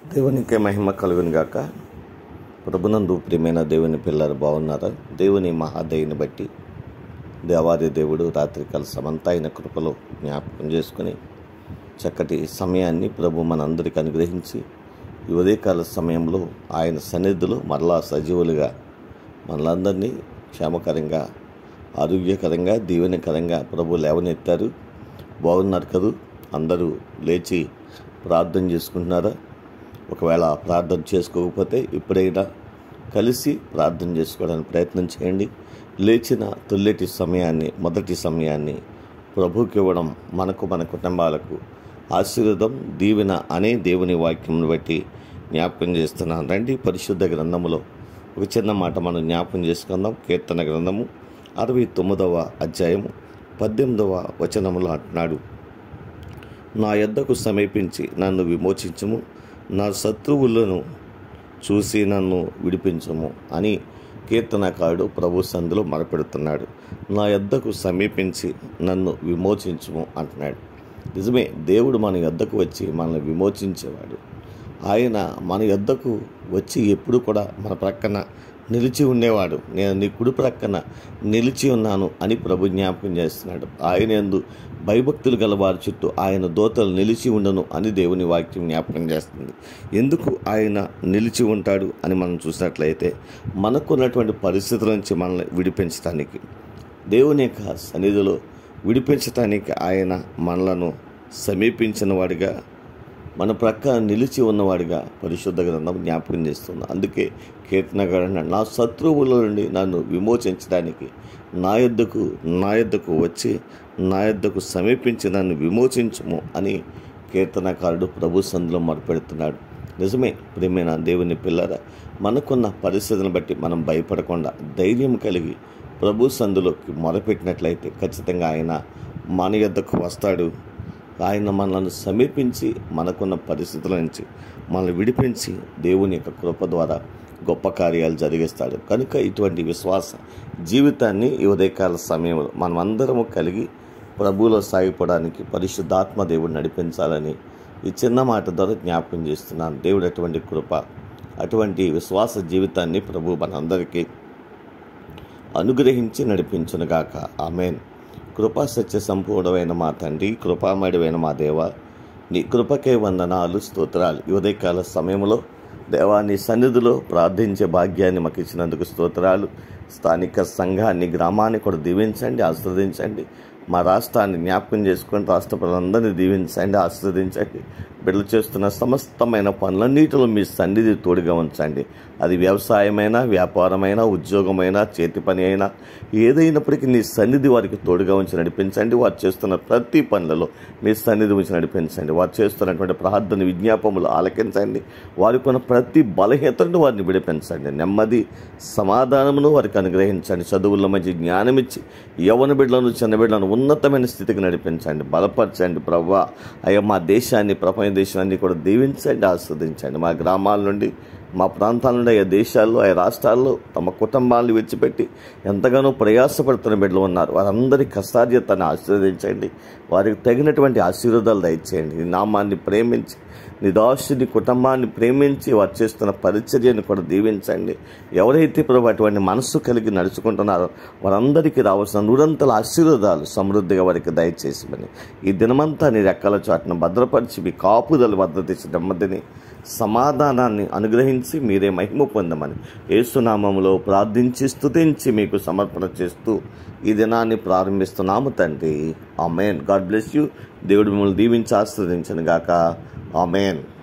దేవునికే మహిమ కలుగును గాక ప్రభునందు ప్రియమైన దేవుని పిల్లలు బాగున్నారా దేవుని మహాదయని బట్టి దేవాది దేవుడు రాత్రికాల సమంతా అయిన కృపలో జ్ఞాపకం చేసుకుని చక్కటి సమయాన్ని ప్రభు మనందరికి అనుగ్రహించి ఈ ఉదయకాల సమయంలో ఆయన సన్నిధిలో మరలా సజీవులుగా మనలందరినీ క్షేమకరంగా ఆరోగ్యకరంగా దీవెనకరంగా ప్రభు లేవనెత్తారు బాగున్నారు కదూ అందరూ లేచి ప్రార్థన చేసుకుంటున్నారా ఒకవేళ ప్రార్థన చేసుకోకపోతే ఇప్పుడైనా కలిసి ప్రార్థన చేసుకోవడానికి ప్రయత్నం చేయండి లేచిన తొల్లటి సమయాన్ని మొదటి సమయాన్ని ప్రభుకి ఇవ్వడం మనకు మన కుటుంబాలకు ఆశీర్వాదం దీవెన అనే దేవుని వాక్యం బట్టి జ్ఞాపకం చేస్తున్నాను రండి పరిశుద్ధ గ్రంథములో ఒక చిన్న మాట మనం జ్ఞాపకం చేసుకుందాం కీర్తన గ్రంథము అరవై తొమ్మిదవ అధ్యాయము పద్దెనిమిదవ వచనములో అంటున్నాడు నా యొద్దకు సమీపించి నన్ను విమోచించుము నా శత్రువులను చూసి నన్ను విడిపించుము అని కీర్తనకారుడు ప్రభు సందులో మొరపెడుతున్నాడు నా యొద్దకు సమీపించి నన్ను విమోచించుము అంటున్నాడు నిజమే దేవుడు మన యొద్దకు వచ్చి మనల్ని విమోచించేవాడు ఆయన మన యొద్దకు వచ్చి ఎప్పుడు కూడా మన ప్రక్కన నిలిచి ఉండేవాడు నేను నీ కుడి ప్రక్కన నిలిచి ఉన్నాను అని ప్రభు జ్ఞాపకం చేస్తున్నాడు ఆయన ఎందు భయభక్తులు గల వారి చుట్టూ ఆయన దోతలు నిలిచి ఉండను అని దేవుని వాక్యం జ్ఞాపకం చేస్తుంది ఎందుకు ఆయన నిలిచి ఉంటాడు అని మనం చూసినట్లయితే మనకున్నటువంటి పరిస్థితుల నుంచి మనల్ని విడిపించడానికి దేవుని యొక్క సన్నిధిలో విడిపించటానికి ఆయన మనలను సమీపించిన వాడిగా మన ప్రక్క నిలిచి ఉన్నవాడిగా పరిశుద్ధ గ్రంథం జ్ఞాపకం చేస్తుంది అందుకే కీర్తనగాడు నా శత్రువుల నుండి నన్ను విమోచించడానికి నా యొద్దకు నా యొద్దకు వచ్చి నా యొద్దకు సమీపించి నన్ను విమోచించము అని కీర్తనకారుడు ప్రభు సందులో మొరపెడుతున్నాడు నిజమే ప్రియమైన దేవుని పిల్లర మనకున్న పరిస్థితులను బట్టి మనం భయపడకుండా ధైర్యం కలిగి ప్రభు సందులోకి మొరపెట్టినట్లయితే ఖచ్చితంగా ఆయన మన యొద్దకు వస్తాడు ఆయన మనల్ని సమీపించి మనకున్న పరిస్థితుల నుంచి మనల్ని విడిపించి దేవుని యొక్క కృప ద్వారా గొప్ప కార్యాలు జరిగిస్తాడు కనుక ఇటువంటి విశ్వాస జీవితాన్ని ఈ ఉదయకాల సమయంలో మనమందరము కలిగి ప్రభువులో సాగిపోవడానికి పరిశుద్ధాత్మ దేవుడు నడిపించాలని ఈ చిన్న మాట ద్వారా జ్ఞాపకం చేస్తున్నాను దేవుడు అటువంటి కృప అటువంటి విశ్వాస జీవితాన్ని ప్రభు మనందరికీ అనుగ్రహించి నడిపించునుగాక ఆమెన్ కృపా సత్య సంపూర్ణమైన మా తండ్రి కృపామయుడమైన మా దేవ నీ కృపకే వందనాలు స్తోత్రాలు ఈ ఉదయకాల సమయంలో దేవా నీ సన్నిధిలో ప్రార్థించే భాగ్యాన్ని మాకు ఇచ్చినందుకు స్తోత్రాలు స్థానిక సంఘాన్ని గ్రామాన్ని కూడా దీవించండి ఆస్వాదించండి మా రాష్ట్రాన్ని జ్ఞాపకం చేసుకొని రాష్ట్ర ప్రజలందరినీ దీవించండి ఆస్వాదించండి బిడ్డలు చేస్తున్న సమస్తమైన పనులన్నిటిలో మీ సన్నిధి తోడుగా ఉంచండి అది వ్యవసాయమైనా వ్యాపారమైనా ఉద్యోగమైనా చేతి పని అయినా ఏదైనప్పటికీ నీ సన్నిధి వారికి తోడుగా ఉంచి నడిపించండి వారు చేస్తున్న ప్రతి పనులలో మీ సన్నిధి ఉంచి నడిపించండి వారు చేస్తున్నటువంటి ప్రార్థన విజ్ఞాపములు ఆలకించండి వారికి ఉన్న ప్రతి బలహీనతను వారిని విడిపించండి నెమ్మది సమాధానమును వారికి అనుగ్రహించండి చదువుల్లో మంచి జ్ఞానం ఇచ్చి యవన బిడ్డలను చిన్న బిడ్డలను ఉన్నతమైన స్థితికి నడిపించండి బలపరచండి ప్రవ్వా అయ్యా మా దేశాన్ని ప్రపంచ దేశాన్ని కూడా దీవించండి ఆస్వాదించండి మా గ్రామాల నుండి మా ప్రాంతాల నుండి ఆయా దేశాల్లో ఆయా రాష్ట్రాల్లో తమ కుటుంబాలను విడిచిపెట్టి ఎంతగానో ప్రయాసపడుతున్న బిడ్డలు ఉన్నారు వారందరి కష్టార్యతను ఆశీర్వదించండి వారికి తగినటువంటి ఆశీర్వాదాలు దయచేయండి నీ నామాన్ని ప్రేమించి నీ దాసుని కుటుంబాన్ని ప్రేమించి వారు చేస్తున్న పరిచర్యను కూడా దీవించండి ఎవరైతే ప్రభు అటువంటి మనస్సు కలిగి నడుచుకుంటున్నారో వారందరికీ రావాల్సిన నూరంతల ఆశీర్వాదాలు సమృద్ధిగా వారికి దయచేసిమని ఈ దినమంతా నీ రెక్కల చాటును భద్రపరిచి మీ కాపుదలు భద్రత ఇచ్చి నెమ్మదిని సమాధానాన్ని అనుగ్రహించి మీరే మహిమ పొందమని ఏసునామములో ప్రార్థించి స్తుతించి మీకు సమర్పణ చేస్తూ ఈ దినాన్ని ప్రారంభిస్తున్నాము తండ్రి ఆమెన్ గాడ్ బ్లెస్ యూ దేవుడు మిమ్మల్ని దీవించి ఆస్వాదించను గాక ఆమెన్